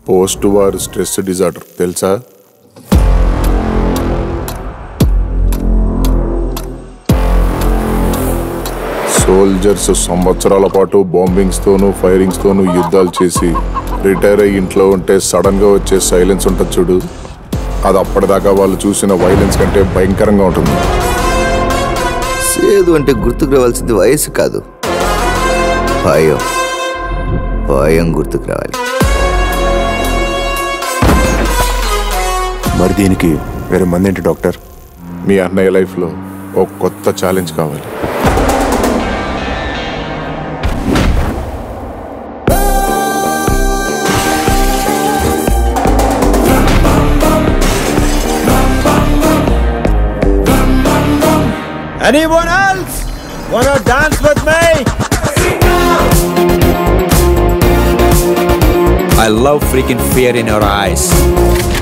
Post war stress disorder తెలుసా soldiers సంవత్సరాల పాటు బాంబింగ్స్ తోనూ ఫైరింగ్స్ తోనూ యుద్ధాలు చేసి రిటైర్ అయ్యి ఇంట్లో ఉంటే సడన్ గా వచ్చే సైలెన్స్ ఉంటుంది చూడు అది అప్పటిదాకా వాళ్ళు చూసిన వైలెన్స్ కంటే భయంకరంగా ఉంటుంది సేదు అంటే గుర్తుకు రావాల్సింది వయసు కాదు భయం భయం గుర్తుకు రావాలి మరి దీనికి వేరే మంది ఏంటి డాక్టర్ మీ అన్నయ్య లైఫ్లో ఒక కొత్త ఛాలెంజ్ కావాలి Anyone else? Wanna dance with me? I love freaking fear in your eyes.